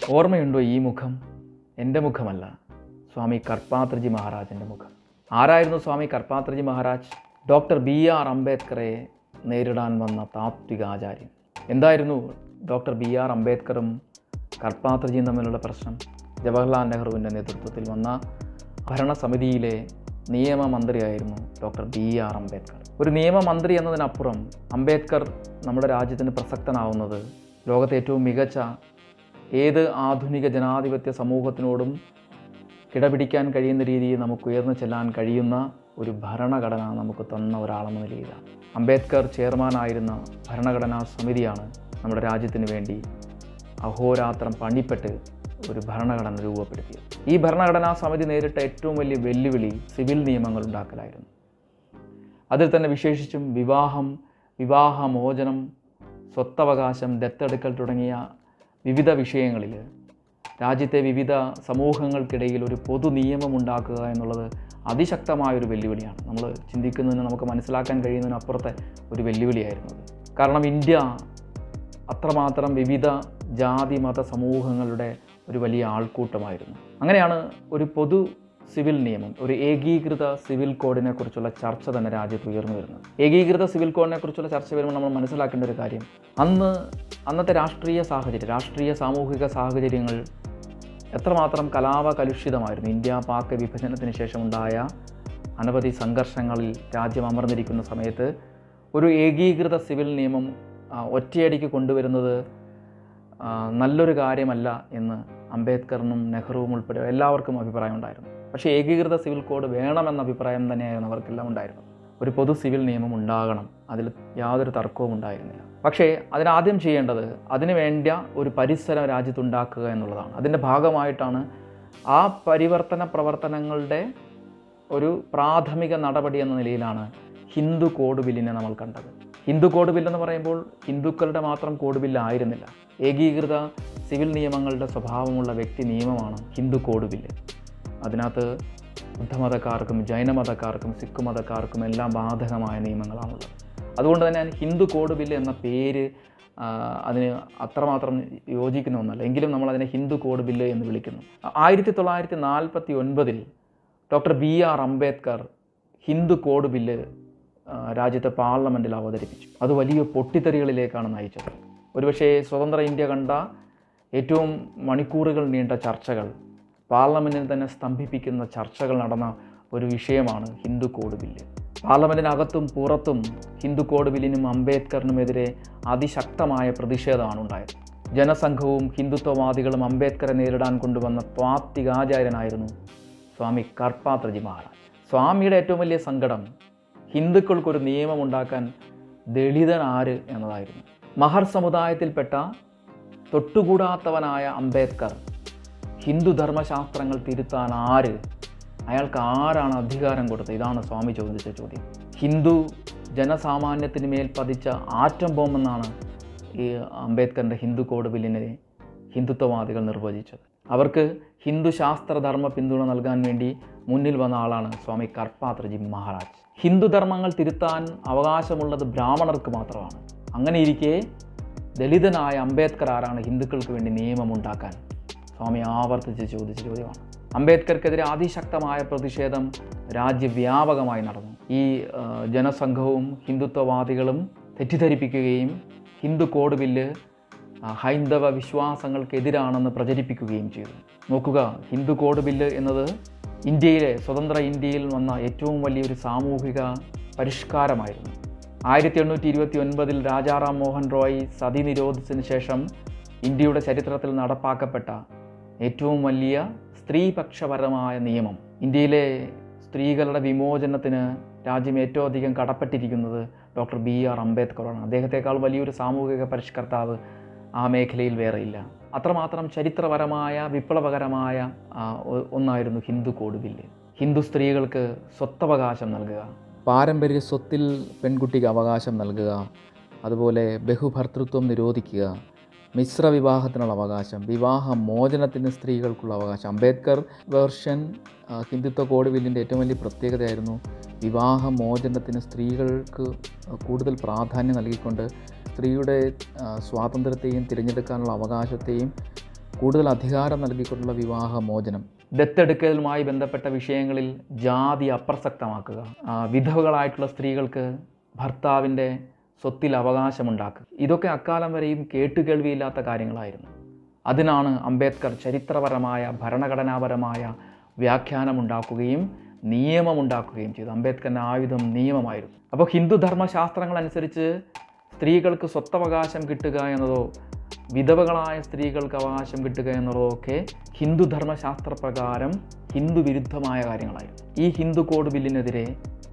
ഓർമ്മയുണ്ടോ ഈ മുഖം എൻ്റെ മുഖമല്ല സ്വാമി കർപ്പാത്രജി മഹാരാജൻ്റെ മുഖം ആരായിരുന്നു Swami Karpatriji Maharaj doctor B R അംബേദ്കറെ നേരിടാൻ വന്ന താത്വിക ആചാര്യൻ എന്തായിരുന്നു ഡോക്ടർ ബി ആർ അംബേദ്കറും കർപ്പാത്രജിയും തമ്മിലുള്ള പ്രശ്നം ജവഹർലാൽ നെഹ്റുവിൻ്റെ നേതൃത്വത്തിൽ വന്ന ഭരണസമിതിയിലെ നിയമമന്ത്രിയായിരുന്നു ഡോക്ടർ ബി ആർ അംബേദ്കർ ഒരു നിയമമന്ത്രി എന്നതിനപ്പുറം അംബേദ്കർ നമ്മുടെ രാജ്യത്തിന് പ്രസക്തനാവുന്നത് ലോകത്തെ ഏറ്റവും മികച്ച ഏത് ആധുനിക ജനാധിപത്യ സമൂഹത്തിനോടും കിടപിടിക്കാൻ കഴിയുന്ന രീതിയിൽ നമുക്ക് ഉയർന്നു ചെല്ലാൻ കഴിയുന്ന ഒരു ഭരണഘടന നമുക്ക് തന്ന ഒരാളെന്ന നിലയിലാണ് അംബേദ്കർ ചെയർമാനായിരുന്ന ഭരണഘടനാ സമിതിയാണ് നമ്മുടെ രാജ്യത്തിന് വേണ്ടി അഹോരാത്രം പണിപ്പെട്ട് ഒരു ഭരണഘടന രൂപപ്പെടുത്തിയത് ഈ ഭരണഘടനാ സമിതി നേരിട്ട ഏറ്റവും വലിയ വെല്ലുവിളി സിവിൽ നിയമങ്ങൾ ഉണ്ടാക്കലായിരുന്നു അതിൽ തന്നെ വിശേഷിച്ചും വിവാഹം വിവാഹമോചനം സ്വത്തവകാശം ദത്തെടുക്കൽ തുടങ്ങിയ വിവിധ വിഷയങ്ങളിൽ രാജ്യത്തെ വിവിധ സമൂഹങ്ങൾക്കിടയിൽ ഒരു പൊതു നിയമം ഉണ്ടാക്കുക എന്നുള്ളത് അതിശക്തമായൊരു വെല്ലുവിളിയാണ് നമ്മൾ ചിന്തിക്കുന്നതിന് നമുക്ക് മനസ്സിലാക്കാൻ കഴിയുന്നതിനപ്പുറത്തെ ഒരു വെല്ലുവിളിയായിരുന്നു അത് കാരണം ഇന്ത്യ അത്രമാത്രം വിവിധ ജാതി മത സമൂഹങ്ങളുടെ ഒരു വലിയ ആൾക്കൂട്ടമായിരുന്നു അങ്ങനെയാണ് ഒരു പൊതു സിവിൽ നിയമം ഒരു ഏകീകൃത സിവിൽ കോഡിനെ കുറിച്ചുള്ള ചർച്ച തന്നെ രാജ്യത്ത് ഉയർന്നു വരുന്നത് ഏകീകൃത സിവിൽ കോഡിനെ കുറിച്ചുള്ള ചർച്ച വരുമ്പോൾ നമ്മൾ മനസ്സിലാക്കേണ്ട ഒരു കാര്യം അന്ന് അന്നത്തെ രാഷ്ട്രീയ സാഹചര്യം രാഷ്ട്രീയ സാമൂഹിക സാഹചര്യങ്ങൾ എത്രമാത്രം കലാപ കലുഷിതമായിരുന്നു ഇന്ത്യ പാക് വിഭജനത്തിന് ശേഷം ഉണ്ടായ അനവധി സംഘർഷങ്ങളിൽ രാജ്യം അമർന്നിരിക്കുന്ന സമയത്ത് ഒരു ഏകീകൃത സിവിൽ നിയമം ആ, ഒറ്റയടിക്ക് കൊണ്ടുവരുന്നത് ആ, നല്ലൊരു കാര്യമല്ല എന്ന് അംബേദ്കറിനും നെഹ്റുവും ഉൾപ്പെടെ എല്ലാവർക്കും അഭിപ്രായം ഉണ്ടായിരുന്നു പക്ഷേ ഏകീകൃത സിവിൽ കോഡ് വേണമെന്ന അഭിപ്രായം തന്നെയായിരുന്നു അവർക്കെല്ലാം ഉണ്ടായിരുന്നത് ഒരു പൊതു സിവിൽ നിയമം ഉണ്ടാകണം അതിൽ യാതൊരു തർക്കവും ഉണ്ടായിരുന്നില്ല പക്ഷേ അതിനാദ്യം ചെയ്യേണ്ടത് അതിനു വേണ്ട ഒരു പരിസരം രാജ്യത്തുണ്ടാക്കുക എന്നുള്ളതാണ് അതിൻ്റെ ഭാഗമായിട്ടാണ് ആ പരിവർത്തന പ്രവർത്തനങ്ങളുടെ ഒരു പ്രാഥമിക നടപടി എന്ന നിലയിലാണ് ഹിന്ദു കോഡ് ബില്ലിനെ നമ്മൾ കണ്ടത് ഹിന്ദു കോഡ് ബില്ലെന്ന് പറയുമ്പോൾ ഹിന്ദുക്കളുടെ മാത്രം കോഡ് ബില്ലായിരുന്നില്ല ഏകീകൃത സിവിൽ നിയമങ്ങളുടെ സ്വഭാവമുള്ള വ്യക്തി നിയമമാണ് ഹിന്ദു കോഡ് ബില്ല് അതിനകത്ത് ബുദ്ധമതക്കാർക്കും ജൈനമതക്കാർക്കും സിഖ് മതക്കാർക്കും എല്ലാം ബാധകമായ നിയമങ്ങളാണുള്ളത് അതുകൊണ്ട് തന്നെ ഞാൻ ഹിന്ദു കോഡ് ബില്ല് എന്ന പേര് ആ, അതിന് അത്രമാത്രം യോജിക്കുന്ന ഒന്നല്ല എങ്കിലും നമ്മൾ അതിനെ ഹിന്ദു കോഡ് ബില്ല് എന്ന് വിളിക്കുന്നു ആയിരത്തി തൊള്ളായിരത്തി നാൽപ്പത്തി ഒൻപതിൽ doctor B R Ambedkar Hindu code bill ആ, രാജ്യത്തെ പാർലമെൻറ്റിൽ അവതരിപ്പിച്ചു അത് വലിയ പൊട്ടിത്തെറികളിലേക്കാണ് നയിച്ചത് ഒരുപക്ഷേ സ്വതന്ത്ര ഇന്ത്യ കണ്ട ഏറ്റവും മണിക്കൂറുകൾ നീണ്ട ചർച്ചകൾ പാർലമെൻറ്റിൽ തന്നെ സ്തംഭിപ്പിക്കുന്ന ചർച്ചകൾ നടന്ന ഒരു വിഷയമാണ് ഹിന്ദു കോഡ് ബില്ല് പാർലമെൻറ്റിനകത്തും പുറത്തും ഹിന്ദു കോഡ് ബില്ലിനും അംബേദ്കറിനുമെതിരെ അതിശക്തമായ പ്രതിഷേധമാണ് ഉണ്ടായത് ജനസംഘവും ഹിന്ദുത്വവാദികളും അംബേദ്കറെ നേരിടാൻ കൊണ്ടുവന്ന ത്വാത്വികാചാര്യനായിരുന്നു സ്വാമി കർപ്പാത്രജി മഹാരാജ് സ്വാമിയുടെ ഏറ്റവും വലിയ സങ്കടം ഹിന്ദുക്കൾക്കൊരു നിയമം ഉണ്ടാക്കാൻ ദളിതൻ ആര് എന്നതായിരുന്നു മഹർ സമുദായത്തിൽപ്പെട്ട തൊട്ടുകൂടാത്തവനായ അംബേദ്കർ ഹിന്ദു ധർമ്മശാസ്ത്രങ്ങൾ തിരുത്താൻ ആര് അയാൾക്ക് ആരാണ് അധികാരം കൊടുത്തത് ഇതാണ് സ്വാമി ചോദിച്ച ചോദ്യം ഹിന്ദു ജനസാമാന്യത്തിന് മേൽ പതിച്ച ആറ്റം ബോംബെന്നാണ് ഈ അംബേദ്കറിൻ്റെ ഹിന്ദു കോഡ് ബില്ലിനെ ഹിന്ദുത്വവാദികൾ നിർവചിച്ചത് അവർക്ക് ഹിന്ദു ശാസ്ത്രധർമ്മ പിന്തുണ നൽകാൻ വേണ്ടി മുന്നിൽ വന്ന ആളാണ് സ്വാമി കർപ്പാത്രജി മഹാരാജ് ഹിന്ദുധർമ്മങ്ങൾ തിരുത്താൻ അവകാശമുള്ളത് ബ്രാഹ്മണർക്ക് മാത്രമാണ് അങ്ങനെ ഇരിക്കെ ദലിതനായ അംബേദ്കർ ആരാണ് ഹിന്ദുക്കൾക്ക് വേണ്ടി നിയമമുണ്ടാക്കാൻ സ്വാമി ആവർത്തിച്ച് ചോദിച്ച ചോദ്യമാണ് അംബേദ്കർക്കെതിരെ അതിശക്തമായ പ്രതിഷേധം രാജ്യവ്യാപകമായി നടന്നു ഈ ആ, ജനസംഘവും ഹിന്ദുത്വവാദികളും തെറ്റിദ്ധരിപ്പിക്കുകയും ഹിന്ദു കോഡ് ബില്ല് ആ, ഹൈന്ദവ വിശ്വാസങ്ങൾക്കെതിരാണെന്ന് പ്രചരിപ്പിക്കുകയും ചെയ്തു നോക്കുക ഹിന്ദു കോഡ് ബില്ല് എന്നത് ഇന്ത്യയിലെ സ്വതന്ത്ര ഇന്ത്യയിൽ വന്ന ഏറ്റവും വലിയൊരു സാമൂഹിക പരിഷ്കാരമായിരുന്നു ആയിരത്തി എണ്ണൂറ്റി ഇരുപത്തി ഒൻപതിൽ രാജാറാം മോഹൻ റോയ് സതി നിരോധിച്ചതിന് ശേഷം ഇന്ത്യയുടെ ചരിത്രത്തിൽ നടപ്പാക്കപ്പെട്ട ഏറ്റവും വലിയ സ്ത്രീപക്ഷപരമായ നിയമം ഇന്ത്യയിലെ സ്ത്രീകളുടെ വിമോചനത്തിന് രാജ്യം ഏറ്റവും അധികം കടപ്പെട്ടിരിക്കുന്നത് ഡോക്ടർ ബി ആർ അംബേദ്കറാണ് അദ്ദേഹത്തെക്കാൾ വലിയൊരു സാമൂഹിക പരിഷ്കർത്താവ് ആ മേഖലയിൽ വേറെയില്ല അത്രമാത്രം ചരിത്രപരമായ വിപ്ലവകരമായ ആ, ഒ- ഒന്നായിരുന്നു ഹിന്ദു കോഡ് ബില്ല് ഹിന്ദു സ്ത്രീകൾക്ക് സ്വത്തവകാശം നൽകുക പാരമ്പര്യ സ്വത്തിൽ പെൺകുട്ടിക്ക് അവകാശം നൽകുക അതുപോലെ ബഹുഭർത്തൃത്വം നിരോധിക്കുക മിശ്ര വിവാഹത്തിനുള്ള അവകാശം വിവാഹ മോചനത്തിന് സ്ത്രീകൾക്കുള്ള അവകാശം അംബേദ്കർ വേർഷൻ ആ, ഹിന്ദുത്വ കോഡ് ബില്ലിൻ്റെ ഏറ്റവും വലിയ പ്രത്യേകതയായിരുന്നു വിവാഹ മോചനത്തിന് സ്ത്രീകൾക്ക് കൂടുതൽ പ്രാധാന്യം നൽകിക്കൊണ്ട് സ്ത്രീയുടെ ആ, സ്വാതന്ത്ര്യത്തെയും തിരഞ്ഞെടുക്കാനുള്ള അവകാശത്തെയും കൂടുതൽ അധികാരം നൽകിക്കൊണ്ടുള്ള വിവാഹമോചനം ദത്തെടുക്കലുമായി ബന്ധപ്പെട്ട വിഷയങ്ങളിൽ ജാതി അപ്രസക്തമാക്കുക ആ, വിധവകളായിട്ടുള്ള സ്ത്രീകൾക്ക് ഭർത്താവിൻ്റെ സ്വത്തിൽ അവകാശമുണ്ടാക്കുക ഇതൊക്കെ അക്കാലം വരെയും കേട്ടുകേൾവിയില്ലാത്ത കാര്യങ്ങളായിരുന്നു അതിനാണ് അംബേദ്കർ ചരിത്രപരമായ ഭരണഘടനാപരമായ വ്യാഖ്യാനമുണ്ടാക്കുകയും നിയമമുണ്ടാക്കുകയും ചെയ്തു അംബേദ്കറിൻ്റെ ആയുധം നിയമമായിരുന്നു അപ്പോൾ ഹിന്ദു ധർമ്മശാസ്ത്രങ്ങൾ അനുസരിച്ച് സ്ത്രീകൾക്ക് സ്വത്തവകാശം കിട്ടുക എന്നതോ വിധവകളായ സ്ത്രീകൾക്ക് അവകാശം കിട്ടുക എന്നുള്ളതോ ഒക്കെ ഹിന്ദു ധർമ്മശാസ്ത്രപ്രകാരം ഹിന്ദു വിരുദ്ധമായ കാര്യങ്ങളായിരുന്നു ഈ ഹിന്ദു കോഡ് ബില്ലിനെതിരെ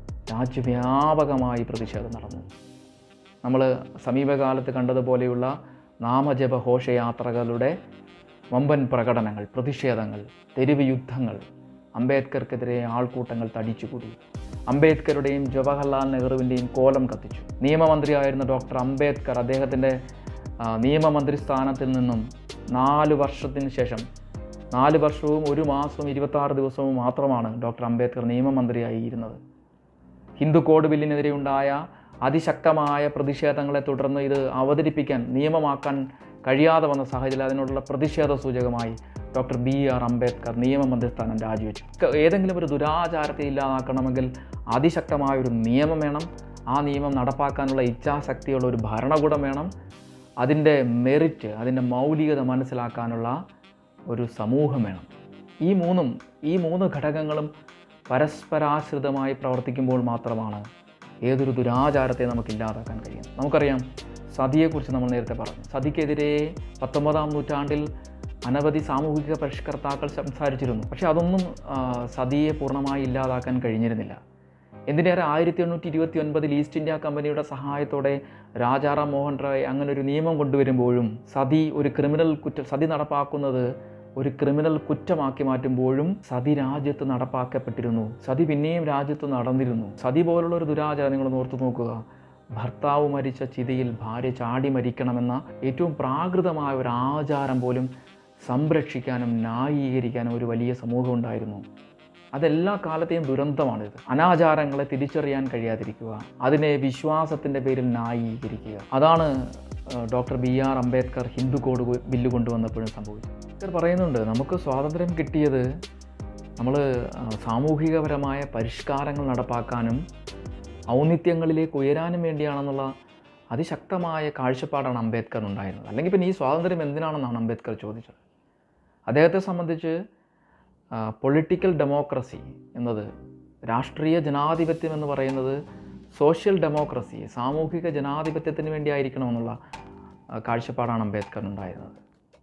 രാജ്യവ്യാപകമായി പ്രതിഷേധം നടന്നു നമ്മൾ സമീപകാലത്ത് കണ്ടതുപോലെയുള്ള നാമജപ ഘോഷയാത്രകളുടെ വമ്പൻ പ്രകടനങ്ങൾ പ്രതിഷേധങ്ങൾ തെരുവ് യുദ്ധങ്ങൾ അംബേദ്കർക്കെതിരെ ആൾക്കൂട്ടങ്ങൾ തടിച്ചുകൂടി അംബേദ്കറുടെയും ജവഹർലാൽ നെഹ്റുവിൻ്റെയും കോലം കത്തിച്ചു നിയമമന്ത്രിയായിരുന്ന ഡോക്ടർ അംബേദ്കർ അദ്ദേഹത്തിൻ്റെ ആ, നിയമമന്ത്രി സ്ഥാനത്തിൽ നിന്നും നാല് വർഷത്തിന് ശേഷം നാല് വർഷവും ഒരു മാസവും ഇരുപത്താറ് ദിവസവും മാത്രമാണ് ഡോക്ടർ അംബേദ്കർ നിയമമന്ത്രിയായി ഇരുന്നത് ഹിന്ദു കോഡ് ബില്ലിനെതിരെ ഉണ്ടായ അതിശക്തമായ പ്രതിഷേധങ്ങളെ തുടർന്ന് ഇത് അവതരിപ്പിക്കാൻ നിയമമാക്കാൻ കഴിയാതെ വന്ന സാഹചര്യം അതിനോടുള്ള പ്രതിഷേധ സൂചകമായി ഡോക്ടർ ബി ആർ അംബേദ്കർ നിയമമന്ത്രി സ്ഥാനം രാജിവെച്ചു ക- ഏതെങ്കിലും ഒരു ദുരാചാരത്തെ ഇല്ലാതാക്കണമെങ്കിൽ അതിശക്തമായ ഒരു നിയമം വേണം ആ നിയമം നടപ്പാക്കാനുള്ള ഇച്ഛാശക്തിയുള്ള ഒരു ഭരണകൂടം വേണം അതിൻ്റെ മെറിറ്റ് അതിൻ്റെ മൗലികത മനസ്സിലാക്കാനുള്ള ഒരു സമൂഹം വേണം ഈ മൂന്നും ഈ മൂന്ന് ഘടകങ്ങളും പരസ്പരാശ്രിതമായി പ്രവർത്തിക്കുമ്പോൾ മാത്രമാണ് ഏതൊരു ദുരാചാരത്തെ നമുക്ക് ഇല്ലാതാക്കാൻ കഴിയും നമുക്കറിയാം സതിയെക്കുറിച്ച് നമ്മൾ നേരത്തെ പറഞ്ഞു സതിക്കെതിരെ പത്തൊമ്പതാം നൂറ്റാണ്ടിൽ അനവധി സാമൂഹിക പരിഷ്കർത്താക്കൾ സംസാരിച്ചിരുന്നു പക്ഷേ അതൊന്നും ആ, സതിയെ പൂർണ്ണമായി ഇല്ലാതാക്കാൻ കഴിഞ്ഞിരുന്നില്ല എന്തിനേറെ ആയിരത്തി എണ്ണൂറ്റി ഇരുപത്തി ഒൻപതിൽ ഈസ്റ്റ് ഇന്ത്യ കമ്പനിയുടെ സഹായത്തോടെ രാജാറാം മോഹൻ റായ് അങ്ങനെ ഒരു നിയമം കൊണ്ടുവരുമ്പോഴും സതി ഒരു ക്രിമിനൽ കുറ്റം സതി നടപ്പാക്കുന്നത് ഒരു ക്രിമിനൽ കുറ്റമാക്കി മാറ്റുമ്പോഴും സതി രാജ്യത്ത് നടപ്പാക്കപ്പെട്ടിരുന്നു സതി പിന്നെയും രാജ്യത്ത് നടന്നിരുന്നു സതി പോലുള്ള ഒരു ദുരാചാരം നിങ്ങൾ ഓർത്തു നോക്കുക ഭർത്താവ് മരിച്ച ചിതയിൽ ഭാര്യ ചാടി മരിക്കണമെന്ന ഏറ്റവും പ്രാകൃതമായ ഒരു ആചാരം പോലും സംരക്ഷിക്കാനും ന്യായീകരിക്കാനും ഒരു വലിയ സമൂഹം ഉണ്ടായിരുന്നു അതെല്ലാ കാലത്തെയും ദുരന്തമാണിത് അനാചാരങ്ങളെ തിരിച്ചറിയാൻ കഴിയാതിരിക്കുക അതിനെ വിശ്വാസത്തിൻ്റെ പേരിൽ ന്യായീകരിക്കുക അതാണ് ഏഹ്, doctor B R Ambedkar Hindu code കൊ- ബില്ല് കൊണ്ടുവന്നപ്പോഴും സംഭവിച്ചത് അംബേദ്കർ പറയുന്നുണ്ട് നമുക്ക് സ്വാതന്ത്ര്യം കിട്ടിയത് നമ്മൾ സാമൂഹികപരമായ പരിഷ്കാരങ്ങൾ നടപ്പാക്കാനും ഔന്നിത്യങ്ങളിലേക്ക് ഉയരാനും വേണ്ടിയാണെന്നുള്ള അതിശക്തമായ കാഴ്ചപ്പാടാണ് അംബേദ്കർ ഉണ്ടായിരുന്നത് അല്ലെങ്കിൽ പിന്നെ ഈ സ്വാതന്ത്ര്യം എന്തിനാണെന്നാണ് അംബേദ്കർ ചോദിച്ചത് അദ്ദേഹത്തെ സംബന്ധിച്ച് പൊളിറ്റിക്കൽ ഡെമോക്രസി എന്നത് രാഷ്ട്രീയ ജനാധിപത്യം എന്ന് പറയുന്നത് സോഷ്യൽ ഡെമോക്രസി സാമൂഹിക ജനാധിപത്യത്തിന് വേണ്ടിയായിരിക്കണമെന്നുള്ള ആ, കാഴ്ചപ്പാടാണ് അംബേദ്കറിനുണ്ടായിരുന്നത്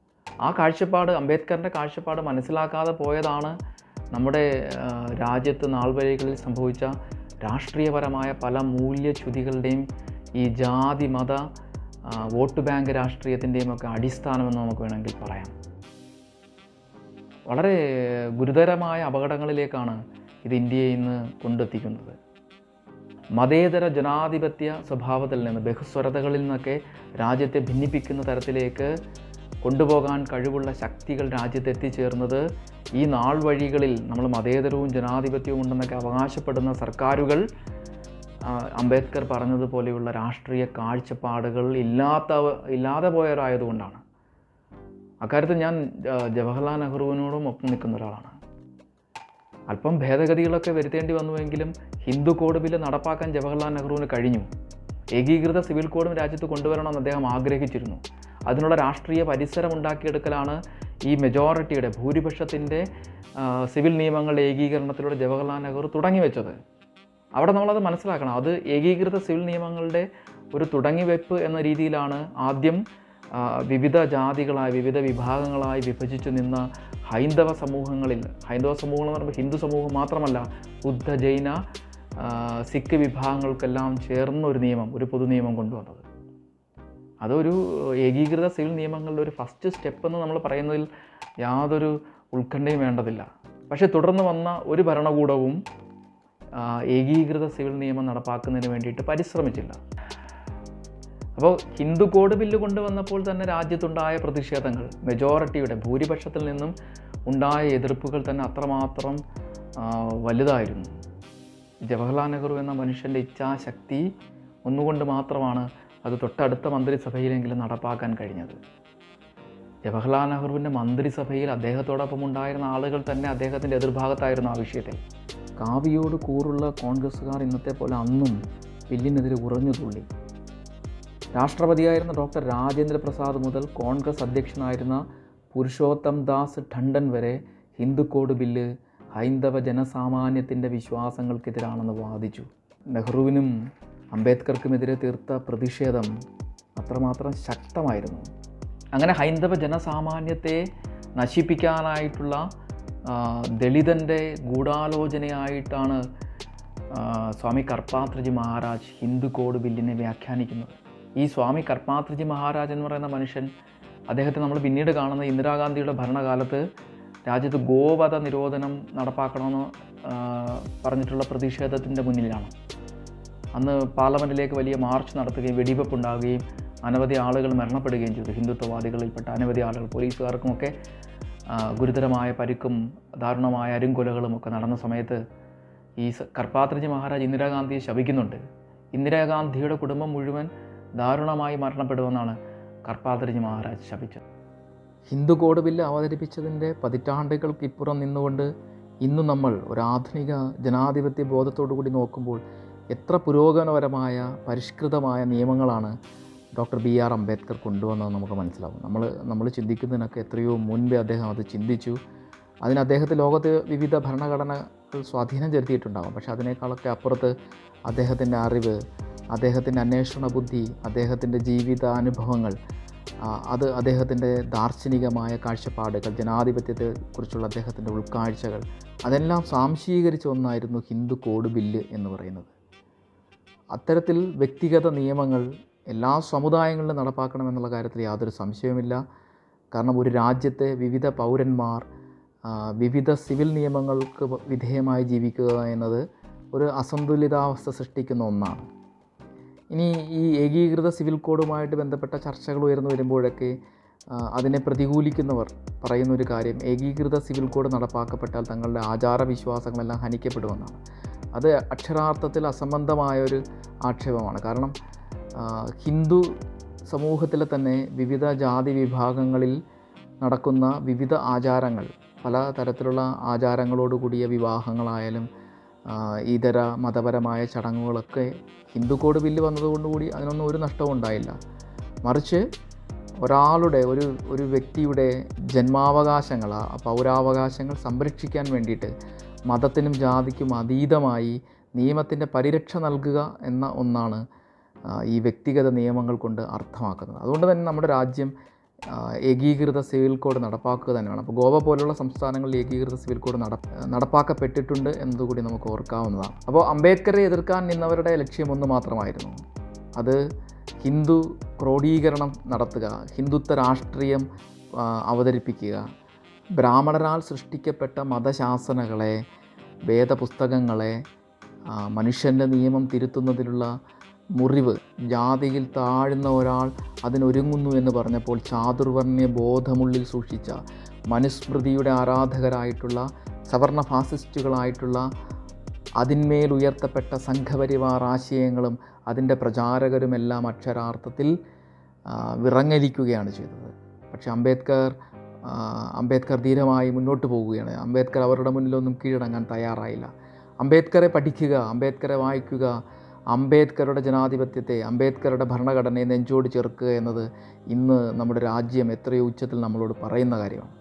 ആ കാഴ്ചപ്പാട് അംബേദ്കറിൻ്റെ കാഴ്ചപ്പാട് മനസ്സിലാക്കാതെ പോയതാണ് നമ്മുടെ ആ, രാജ്യത്ത് നാൾവഴികളിൽ സംഭവിച്ച രാഷ്ട്രീയപരമായ പല മൂല്യച്യുതികളുടെയും ഈ ജാതി മത ആ, വോട്ട് ബാങ്ക് രാഷ്ട്രീയത്തിൻ്റെയും ഒക്കെ അടിസ്ഥാനമെന്ന് നമുക്ക് വേണമെങ്കിൽ പറയാം വളരെ ഗുരുതരമായ അപകടങ്ങളിലേക്കാണ് ഇത് ഇന്ത്യയെ ഇന്ന് കൊണ്ടെത്തിക്കുന്നത് മതേതര ജനാധിപത്യ സ്വഭാവത്തിൽ നിന്ന് ബഹുസ്വരതകളിൽ നിന്നൊക്കെ രാജ്യത്തെ ഭിന്നിപ്പിക്കുന്ന തരത്തിലേക്ക് കൊണ്ടുപോകാൻ കഴിവുള്ള ശക്തികൾ രാജ്യത്ത് എത്തിച്ചേർന്നത് ഈ നാൾ വഴികളിൽ നമ്മൾ മതേതരവും ജനാധിപത്യവും ഉണ്ടെന്നൊക്കെ അവകാശപ്പെടുന്ന സർക്കാരുകൾ ആ, അംബേദ്കർ പറഞ്ഞതുപോലെയുള്ള രാഷ്ട്രീയ കാഴ്ചപ്പാടുകൾ ഇല്ലാത്ത ഇല്ലാതെ പോയവരായതുകൊണ്ടാണ് അക്കാര്യത്തിൽ ഞാൻ ആ, ജവഹർലാൽ നെഹ്റുവിനോടും ഒപ്പം നിൽക്കുന്ന ഒരാളാണ് അല്പം ഭേദഗതികളൊക്കെ വരുത്തേണ്ടി വന്നുവെങ്കിലും ഹിന്ദു കോഡ് ബില്ല് നടപ്പാക്കാൻ ജവഹർലാൽ നെഹ്റുവിന് കഴിഞ്ഞു ഏകീകൃത സിവിൽ കോഡും രാജ്യത്ത് കൊണ്ടുവരണമെന്ന് അദ്ദേഹം ആഗ്രഹിച്ചിരുന്നു അതിനുള്ള രാഷ്ട്രീയ പരിസരം ഉണ്ടാക്കിയെടുക്കലാണ് ഈ മെജോറിറ്റിയുടെ ഭൂരിപക്ഷത്തിൻ്റെ ആ, സിവിൽ നിയമങ്ങളുടെ ഏകീകരണത്തിലൂടെ ജവഹർലാൽ നെഹ്റു തുടങ്ങി വെച്ചത് അവിടെ നമ്മളത് മനസ്സിലാക്കണം അത് ഏകീകൃത സിവിൽ നിയമങ്ങളുടെ ഒരു തുടങ്ങിവെപ്പ് എന്ന രീതിയിലാണ് ആദ്യം ആ, വിവിധ ജാതികളായി വിവിധ വിഭാഗങ്ങളായി വിഭജിച്ചു നിന്ന ഹൈന്ദവ സമൂഹങ്ങളിൽ ഹൈന്ദവ സമൂഹങ്ങൾ എന്ന് പറയുമ്പോൾ ഹിന്ദു സമൂഹം മാത്രമല്ല ബുദ്ധ ജൈന ആ, സിഖ് വിഭാഗങ്ങൾക്കെല്ലാം ചേർന്ന ഒരു നിയമം ഒരു പൊതു നിയമം കൊണ്ടുവന്നത് അതൊരു ഏകീകൃത സിവിൽ നിയമങ്ങളുടെ ഒരു ഫസ്റ്റ് സ്റ്റെപ്പ് എന്ന് നമ്മൾ പറയുന്നതിൽ യാതൊരു ഉത്കണ്ഠയും വേണ്ടതില്ല പക്ഷേ തുടർന്ന് വന്ന ഒരു ഭരണകൂടവും ആ, ഏകീകൃത സിവിൽ നിയമം നടപ്പാക്കുന്നതിന് വേണ്ടിയിട്ട് പരിശ്രമിച്ചില്ല അപ്പോൾ ഹിന്ദു കോഡ് ബില്ല് കൊണ്ടുവന്നപ്പോൾ തന്നെ രാജ്യത്തുണ്ടായ പ്രതിഷേധങ്ങൾ മെജോറിറ്റിയുടെ ഭൂരിപക്ഷത്തിൽ നിന്നും ഉണ്ടായ എതിർപ്പുകൾ തന്നെ അത്രമാത്രം ആ, വലുതായിരുന്നു ജവഹർലാൽ നെഹ്റു എന്ന മനുഷ്യൻ്റെ ഇച്ഛാശക്തി ഒന്നുകൊണ്ട് മാത്രമാണ് അത് തൊട്ടടുത്ത മന്ത്രിസഭയിലെങ്കിലും നടപ്പാക്കാൻ കഴിഞ്ഞത് ജവഹർലാൽ നെഹ്റുവിൻ്റെ മന്ത്രിസഭയിൽ അദ്ദേഹത്തോടൊപ്പം ഉണ്ടായിരുന്ന ആളുകൾ തന്നെ അദ്ദേഹത്തിൻ്റെ എതിർഭാഗത്തായിരുന്നു ആ വിഷയത്തിൽ കാവിയോട് കൂറുള്ള കോൺഗ്രസ്സുകാർ ഇന്നത്തെ പോലെ അന്നും ബില്ലിനെതിരെ ഉറഞ്ഞു തുള്ളി രാഷ്ട്രപതിയായിരുന്ന ഡോക്ടർ രാജേന്ദ്ര പ്രസാദ് മുതൽ കോൺഗ്രസ് അധ്യക്ഷനായിരുന്ന പുരുഷോത്തം ദാസ് ടണ്ടൻ വരെ ഹിന്ദു കോഡ് ബില്ല് ഹൈന്ദവ ജനസാമാന്യത്തിൻ്റെ വിശ്വാസങ്ങൾക്കെതിരാണെന്ന് വാദിച്ചു നെഹ്റുവിനും അംബേദ്കർക്കുമെതിരെ തീർത്ത പ്രതിഷേധം അത്രമാത്രം ശക്തമായിരുന്നു അങ്ങനെ ഹൈന്ദവ ജനസാമാന്യത്തെ നശിപ്പിക്കാനായിട്ടുള്ള ആ, ദളിതൻ്റെ ഗൂഢാലോചനയായിട്ടാണ് ആ, സ്വാമി കർപ്പാത്രജി മഹാരാജ് ഹിന്ദു കോഡ് ബില്ലിനെ വ്യാഖ്യാനിക്കുന്നത് ഈ സ്വാമി കർപ്പാത്രജി മഹാരാജ് എന്ന് പറയുന്ന മനുഷ്യൻ അദ്ദേഹത്തെ നമ്മൾ പിന്നീട് കാണുന്ന ഇന്ദിരാഗാന്ധിയുടെ ഭരണകാലത്ത് രാജ്യത്ത് ഗോവധ നിരോധനം നടപ്പാക്കണമെന്ന് ആ, പറഞ്ഞിട്ടുള്ള പ്രതിഷേധത്തിൻ്റെ മുന്നിലാണ് അന്ന് പാർലമെൻറ്റിലേക്ക് വലിയ മാർച്ച് നടത്തുകയും വെടിവെപ്പ് ഉണ്ടാവുകയും അനവധി ആളുകൾ മരണപ്പെടുകയും ചെയ്തു ഹിന്ദുത്വവാദികളിൽപ്പെട്ട അനവധി ആളുകൾ പോലീസുകാർക്കുമൊക്കെ ആ, ഗുരുതരമായ പരിക്കും ദാരുണമായ അരുംകൊലകളും ഒക്കെ നടന്ന സമയത്ത് ഈ സ- കർപ്പാത്രജി മഹാരാജ് ഇന്ദിരാഗാന്ധിയെ ശപിക്കുന്നുണ്ട് ഇന്ദിരാഗാന്ധിയുടെ കുടുംബം മുഴുവൻ ദാരുണമായി മരണപ്പെടുമെന്നാണ് കർപ്പാത്രജി മഹാരാജ് ശപിച്ചത് ഹിന്ദു കോഡ് ബില്ല് അവതരിപ്പിച്ചതിൻ്റെ പതിറ്റാണ്ടുകൾക്കിപ്പുറം നിന്നുകൊണ്ട് ഇന്ന് നമ്മൾ ഒരു ആധുനിക ജനാധിപത്യ ബോധത്തോടു കൂടി നോക്കുമ്പോൾ എത്ര പുരോഗമനപരമായ പരിഷ്കൃതമായ നിയമങ്ങളാണ് ഡോക്ടർ ബി ആർ അംബേദ്കർ കൊണ്ടുവന്നത് നമുക്ക് മനസ്സിലാവും നമ്മൾ നമ്മൾ ചിന്തിക്കുന്നതിനൊക്കെ എത്രയോ മുൻപേ അദ്ദേഹം അത് ചിന്തിച്ചു അതിന് അദ്ദേഹത്തെ ലോകത്ത് വിവിധ ഭരണഘടനകൾ സ്വാധീനം ചെലുത്തിയിട്ടുണ്ടാകും പക്ഷേ അതിനേക്കാളൊക്കെ അപ്പുറത്ത് അദ്ദേഹത്തിൻ്റെ അറിവ് അദ്ദേഹത്തിൻ്റെ അന്വേഷണ ബുദ്ധി അദ്ദേഹത്തിൻ്റെ ജീവിതാനുഭവങ്ങൾ ആ, അത് അദ്ദേഹത്തിൻ്റെ ദാർശനികമായ കാഴ്ചപ്പാടുകൾ ജനാധിപത്യത്തെക്കുറിച്ചുള്ള അദ്ദേഹത്തിൻ്റെ ഉൾക്കാഴ്ചകൾ അതെല്ലാം സ്വാംശീകരിച്ച ഒന്നായിരുന്നു ഹിന്ദു കോഡ് ബില്ല് എന്ന് പറയുന്നത് അത്തരത്തിൽ വ്യക്തിഗത നിയമങ്ങൾ എല്ലാ സമുദായങ്ങളിലും നടപ്പാക്കണമെന്നുള്ള കാര്യത്തിൽ യാതൊരു സംശയവുമില്ല കാരണം ഒരു രാജ്യത്തെ വിവിധ പൗരന്മാർ ആ, വിവിധ സിവിൽ നിയമങ്ങൾക്ക് വിധേയമായി ജീവിക്കുക എന്നത് ഒരു അസന്തുലിതാവസ്ഥ സൃഷ്ടിക്കുന്ന ഒന്നാണ് ഇനി ഈ ഏകീകൃത സിവിൽ കോഡുമായിട്ട് ബന്ധപ്പെട്ട ചർച്ചകൾ ഉയർന്നു വരുമ്പോഴൊക്കെ ആ, അതിനെ പ്രതികൂലിക്കുന്നവർ പറയുന്ന ഒരു കാര്യം ഏകീകൃത സിവിൽ കോഡ് നടപ്പാക്കപ്പെട്ടാൽ തങ്ങളുടെ ആചാരവിശ്വാസങ്ങളെല്ലാം ഹനിക്കപ്പെടുമെന്നാണ് അത് അക്ഷരാർത്ഥത്തിൽ അസംബന്ധമായ ഒരു ആക്ഷേപമാണ് കാരണം ആ, ഹിന്ദു സമൂഹത്തിലെ തന്നെ വിവിധ ജാതി വിഭാഗങ്ങളിൽ നടക്കുന്ന വിവിധ ആചാരങ്ങൾ പല തരത്തിലുള്ള ആചാരങ്ങളോട് കൂടിയ വിവാഹങ്ങളായാലും ആ, ഇതര മതപരമായ ചടങ്ങുകളൊക്കെ ഹിന്ദു കോഡ് ബില്ല് വന്നതുകൊണ്ടുകൂടി അതിനൊന്നും ഒരു നഷ്ടവും ഉണ്ടായില്ല മറിച്ച് ഒരാളുടെ ഒരു ഒരു വ്യക്തിയുടെ ജന്മാവകാശങ്ങൾ ആ പൗരാവകാശങ്ങൾ സംരക്ഷിക്കാൻ വേണ്ടിയിട്ട് മതത്തിനും ജാതിക്കും അതീതമായി നിയമത്തിൻ്റെ പരിരക്ഷ നൽകുക എന്ന ഒന്നാണ് ആ, ഈ വ്യക്തിഗത നിയമങ്ങൾ കൊണ്ട് അർത്ഥമാക്കുന്നത് അതുകൊണ്ട് തന്നെ നമ്മുടെ രാജ്യം ആ, ഏകീകൃത സിവിൽ കോഡ് നടപ്പാക്കുക തന്നെ വേണം അപ്പോൾ ഗോവ പോലുള്ള സംസ്ഥാനങ്ങളിൽ ഏകീകൃത സിവിൽ കോഡ് നട നടപ്പാക്കപ്പെട്ടിട്ടുണ്ട് എന്നതുകൂടി നമുക്ക് ഓർക്കാവുന്നതാണ് അപ്പോൾ അംബേദ്കറെ എതിർക്കാൻ നിന്നവരുടെ ലക്ഷ്യം ഒന്ന് മാത്രമായിരുന്നു അത് ഹിന്ദു ക്രോഡീകരണം നടത്തുക ഹിന്ദുത്വ രാഷ്ട്രീയം ആ, അവതരിപ്പിക്കുക ബ്രാഹ്മണരാൽ സൃഷ്ടിക്കപ്പെട്ട മതശാസനകളെ വേദപുസ്തകങ്ങളെ ആ, മനുഷ്യൻ്റെ നിയമം തിരുത്തുന്നതിലുള്ള മുറിവ് ജാതിയിൽ താഴുന്ന ഒരാൾ അതിനൊരുങ്ങുന്നു എന്ന് പറഞ്ഞപ്പോൾ ചാതുർവർണ്ണയ ബോധമുള്ളിൽ സൂക്ഷിച്ച മനുസ്മൃതിയുടെ ആരാധകരായിട്ടുള്ള സവർണ ഫാസിസ്റ്റുകളായിട്ടുള്ള അതിന്മേൽ ഉയർത്തപ്പെട്ട സംഘപരിവാർ ആശയങ്ങളും അതിൻ്റെ പ്രചാരകരുമെല്ലാം അക്ഷരാർത്ഥത്തിൽ ആ, വിറങ്ങലിക്കുകയാണ് ചെയ്തത് പക്ഷേ അംബേദ്കർ ആ, അംബേദ്കർ ധീരമായി മുന്നോട്ട് പോവുകയാണ് അംബേദ്കർ അവരുടെ മുന്നിലൊന്നും കീഴടങ്ങാൻ തയ്യാറായില്ല അംബേദ്കറെ പഠിക്കുക അംബേദ്കറെ വായിക്കുക അംബേദ്കറുടെ ജനാധിപത്യത്തെ അംബേദ്കറുടെ ഭരണഘടനയെ നെഞ്ചോട് ചേർക്കുക എന്നത് ഇന്ന് നമ്മുടെ രാജ്യം എത്രയോ ഉച്ചത്തിൽ നമ്മളോട് പറയുന്ന കാര്യമാണ്